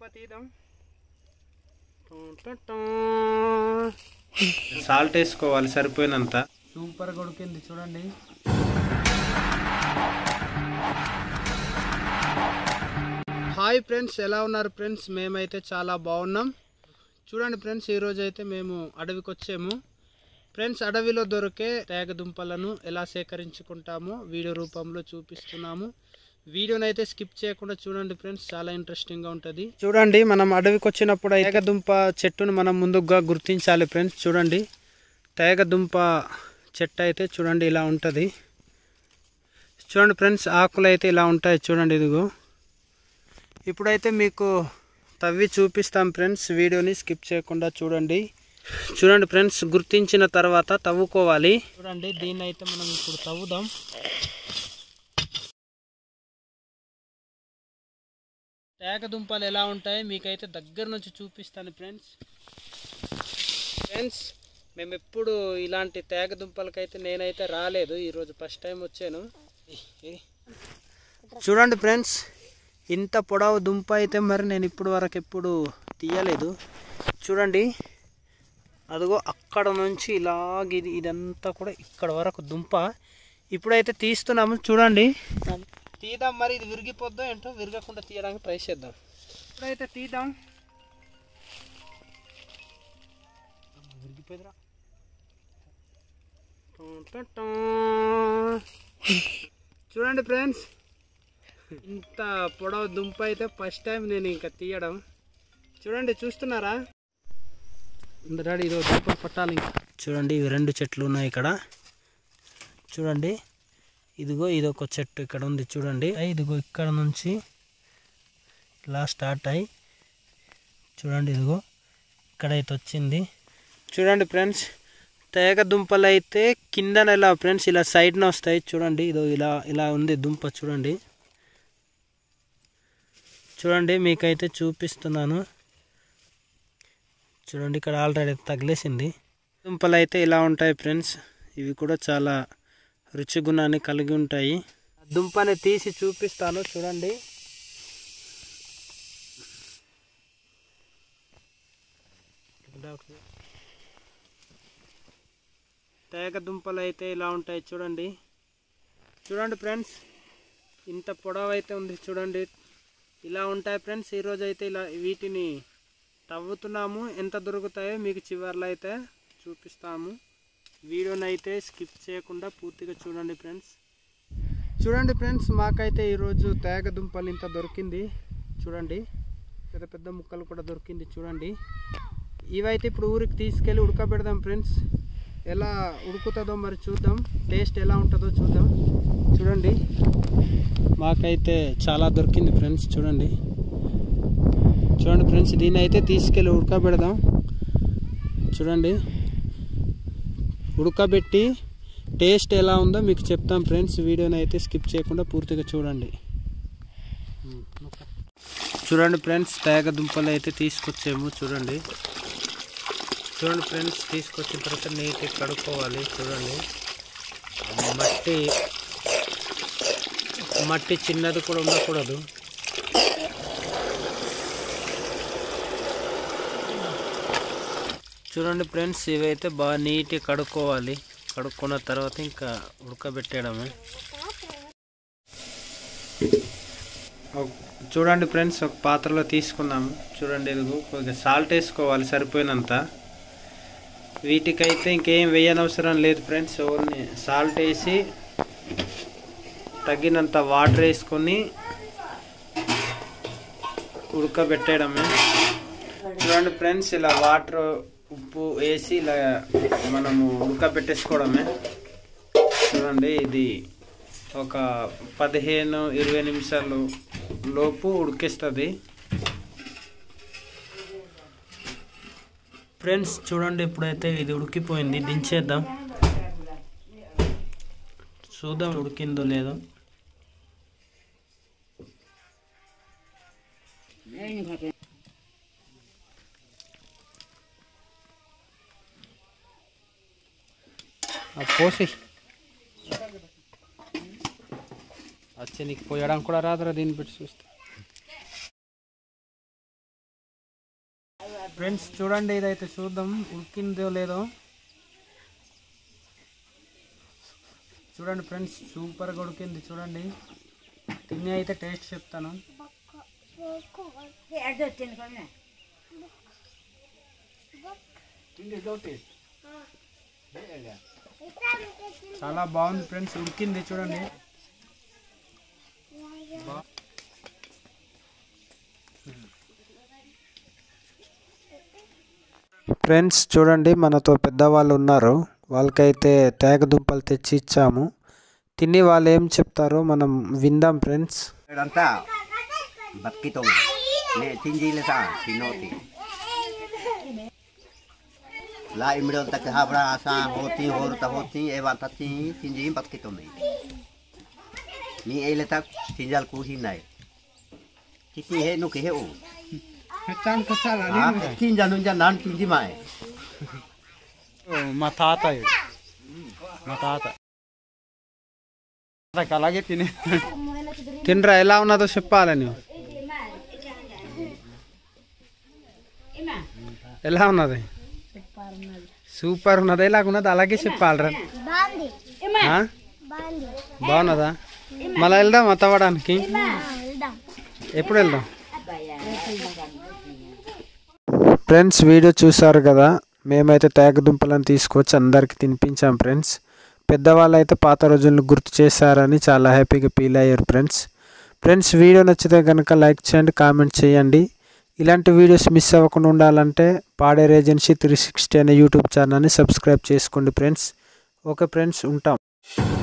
తీద్దాం సాల్ట్ వేసుకోవాలి సరిపోయినంత సూపర్ కొడుకుంది చూడండి హాయ్ ఫ్రెండ్స్ ఎలా ఉన్నారు ఫ్రెండ్స్ మేమైతే చాలా బాగున్నాం చూడండి ఫ్రెండ్స్ ఈరోజు అయితే మేము అడవికి వచ్చాము ఫ్రెండ్స్ అడవిలో దొరికే తేగ దుంపలను ఎలా సేకరించుకుంటామో వీడియో రూపంలో చూపిస్తున్నాము వీడియోని అయితే స్కిప్ చేయకుండా చూడండి ఫ్రెండ్స్ చాలా ఇంట్రెస్టింగ్గా ఉంటుంది చూడండి మనం అడవికి వచ్చినప్పుడు తేగ దుంప చెట్టును మనం ముందుగా గుర్తించాలి ఫ్రెండ్స్ చూడండి తేగ దుంప చెట్టు అయితే చూడండి ఇలా ఉంటుంది చూడండి ఫ్రెండ్స్ ఆకులు అయితే ఇలా ఉంటాయి చూడండి ఇదిగో ఇప్పుడైతే మీకు తవ్వి చూపిస్తాం ఫ్రెండ్స్ వీడియోని స్కిప్ చేయకుండా చూడండి చూడండి ఫ్రెండ్స్ గుర్తించిన తర్వాత తవ్వుకోవాలి చూడండి దీన్ని అయితే మనం ఇప్పుడు తవ్వుదాం తేగ దుంపలు ఎలా ఉంటాయి మీకైతే దగ్గర నుంచి చూపిస్తాను ఫ్రెండ్స్ ఫ్రెండ్స్ మేము ఎప్పుడు ఇలాంటి తేగ దుంపలకైతే నేనైతే రాలేదు ఈరోజు ఫస్ట్ టైం వచ్చాను చూడండి ఫ్రెండ్స్ ఇంత పొడవు దుంప అయితే మరి నేను ఇప్పుడు వరకు ఎప్పుడు తీయలేదు చూడండి అదిగో అక్కడ నుంచి ఇలాగ ఇది ఇదంతా కూడా ఇక్కడ వరకు దుంప ఇప్పుడైతే తీస్తున్నాము చూడండి తీద్దాం మరి ఇది విరిగిపోద్దో ఏంటో విరగకుండా తీయడానికి ట్రై చేద్దాం ఇప్పుడైతే తీద్దాం విరిగిపోయిందిరా టం టం టం. చూడండి ఫ్రెండ్స్ ఇంత పొడవు దుంప అయితే ఫస్ట్ టైం నేను ఇంకా తీయడం చూడండి చూస్తున్నారా డాడీ ఇది దుంప పట్టాలి ఇంకా చూడండి ఇవి రెండు చెట్లు ఉన్నాయి ఇక్కడ చూడండి ఇదిగో ఇది ఒక చెట్టు ఇక్కడ ఉంది చూడండి ఇదిగో ఇక్కడ నుంచి ఇలా స్టార్ట్ అయ్యి చూడండి ఇదిగో ఇక్కడైతే వచ్చింది చూడండి ఫ్రెండ్స్ తేగ దుంపలు అయితే కిందన ఇలా ఫ్రెండ్స్ ఇలా సైడ్న వస్తాయి చూడండి ఇదో ఇలా ఇలా ఉంది దుంప చూడండి చూడండి మీకైతే చూపిస్తున్నాను చూడండి ఇక్కడ ఆల్రెడీ తగిలేసింది దుంపలు అయితే ఇలా ఉంటాయి ఫ్రెండ్స్ ఇవి కూడా చాలా రుచి గుణాన్ని కలిగి ఉంటాయి దుంపని తీసి చూపిస్తాను చూడండి తేగ దుంపలు అయితే ఇలా ఉంటాయి చూడండి చూడండి ఫ్రెండ్స్ ఇంత పొడవు అయితే ఉంది చూడండి ఇలా ఉంటాయి ఫ్రెండ్స్ ఈరోజు అయితే ఇలా వీటిని తవ్వుతున్నాము ఎంత దొరుకుతాయో మీకు చివర్లో అయితే చూపిస్తాము వీడియోని అయితే స్కిప్ చేయకుండా పూర్తిగా చూడండి ఫ్రెండ్స్ చూడండి ఫ్రెండ్స్ మాకైతే ఈరోజు తేగ దుంపలు ఇంత దొరికింది చూడండి పెద్ద పెద్ద ముక్కలు కూడా దొరికింది చూడండి ఇవైతే ఇప్పుడు ఊరికి తీసుకెళ్ళి ఉడకబెడదాం ఫ్రెండ్స్ ఎలా ఉడుకుతుందో మరి చూద్దాం టేస్ట్ ఎలా ఉంటుందో చూద్దాం చూడండి మాకైతే చాలా దొరికింది ఫ్రెండ్స్ చూడండి చూడండి ఫ్రెండ్స్ దీన్ని అయితే తీసుకెళ్ళి ఉడకబెడదాం చూడండి ఉడకబెట్టి టేస్ట్ ఎలా ఉందో మీకు చెప్తాం ఫ్రెండ్స్ వీడియోని అయితే స్కిప్ చేయకుండా పూర్తిగా చూడండి చూడండి ఫ్రెండ్స్ తేగ దుంపలు అయితే తీసుకొచ్చాము చూడండి చూడండి ఫ్రెండ్స్ తీసుకొచ్చిన తర్వాత నీట్గా కడుక్కోవాలి చూడండి మట్టి మట్టి చిన్నది కూడా ఉండకూడదు చూడండి ఫ్రెండ్స్ ఇవైతే బాగా నీట్గా కడుక్కోవాలి కడుక్కున్న తర్వాత ఇంకా ఉడకబెట్టేయడమే ఒక- చూడండి ఫ్రెండ్స్ ఒక పాత్రలో తీసుకున్నాము చూడండి ఇదిగో కొద్దిగా సాల్ట్ వేసుకోవాలి సరిపోయినంత వీటికైతే ఇంకేం వేయనవసరం లేదు ఫ్రెండ్స్ ఓన్లీ సాల్ట్ వేసి తగినంత వాటర్ వేసుకొని ఉడకబెట్టేయడమే చూడండి ఫ్రెండ్స్ ఇలా వాటర్ ఉప్పు వేసి ఇలా మనము ఉడకబెట్టేసుకోవడమే చూడండి ఇది ఒక పదిహేను ఇరవై నిమిషాలు లోపు ఉడికిస్తుంది ఫ్రెండ్స్ చూడండి ఇప్పుడైతే ఇది ఉడికిపోయింది దించేద్దాం చూద్దాం ఉడికిందో లేదో ఆ పోసి వచ్చి నీకు పోయడానికి కూడా రాదురా దీన్ని పెట్టి చూస్తే ఫ్రెండ్స్ చూడండి ఇదైతే చూద్దాం ఉడికిందో లేదో చూడండి ఫ్రెండ్స్ సూపర్గా ఉడికింది చూడండి తిని అయితే టేస్ట్ చెప్తాను చాలా బాగుంది ఫ్రెండ్స్ ఉడికింది చూడండి బా- ఫ్రెండ్స్ చూడండి మనతో పెద్దవాళ్ళు ఉన్నారు వాళ్ళకైతే తేగ దుంపలు తెచ్చి ఇచ్చాము తిని వాళ్ళు ఏం చెప్తారో మనం విందాం friends Ranta Batkitong Ne tinji le sa Pinoti La imrol tak habra sa hoti hor ta hoti e wa tati tinji batkitong ni Ni e le tak tinjal ku hin nai Kiti he nu ke he u Ah tinja nu ja nan tinji mai మా తాతయ్య మా తాత తాతకి అలాగే తినే తినరా ఎలా ఉన్నదో చెప్పాలి నువ్వు ఎలా ఉన్నది సూపర్ ఉన్నది ఎలాగున్నది అలాగే చెప్పాలరా ఆ? బాగున్నదా మళ్ళీ వెళ్దాం తవ్వడానికి ఎప్పుడు వెళ్దాం ఫ్రెండ్స్ వీడియో చూసారు కదా మేమైతే తేగదుంపలను తీసుకొచ్చి అందరికి తినిపించాం ఫ్రెండ్స్ పెద్దవాళ్ళు అయితే పాత రోజులను గుర్తు చేశారని చాలా హ్యాపీగా ఫీల్ అయ్యారు ఫ్రెండ్స్ ఫ్రెండ్స్ వీడియో నచ్చితే కనుక లైక్ చేయండి కామెంట్ చేయండి ఇలాంటి వీడియోస్ మిస్ అవ్వకుండా ఉండాలంటే పాడేర్ ఏజెన్సీ త్రీ సిక్స్టీ అనే యూట్యూబ్ ఛానల్ని సబ్స్క్రైబ్ చేసుకోండి ఫ్రెండ్స్ ఓకే ఫ్రెండ్స్ ఉంటాం